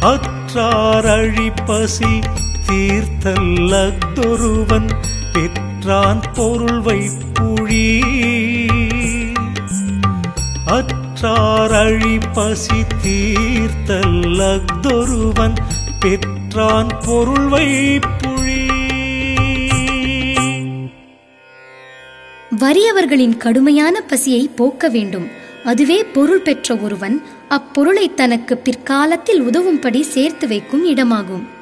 அற்றாரழி பசி தீர்த்தல்லதொருவன் பெற்றான் பொருள் வைப்புழி அற்றாரழி பசி தீர்த்தல்லதொருவன் பெற்றான் பொருள் வைப்புழி வறியவர்களின் கடுமையான பசியை போக்க வேண்டும் அதுவே பொருள் பெற்ற ஒருவன் அப்பொருளை தனக்கு பிற்காலத்தில் உதவும்படி சேர்த்து வைக்கும் இடமாகும்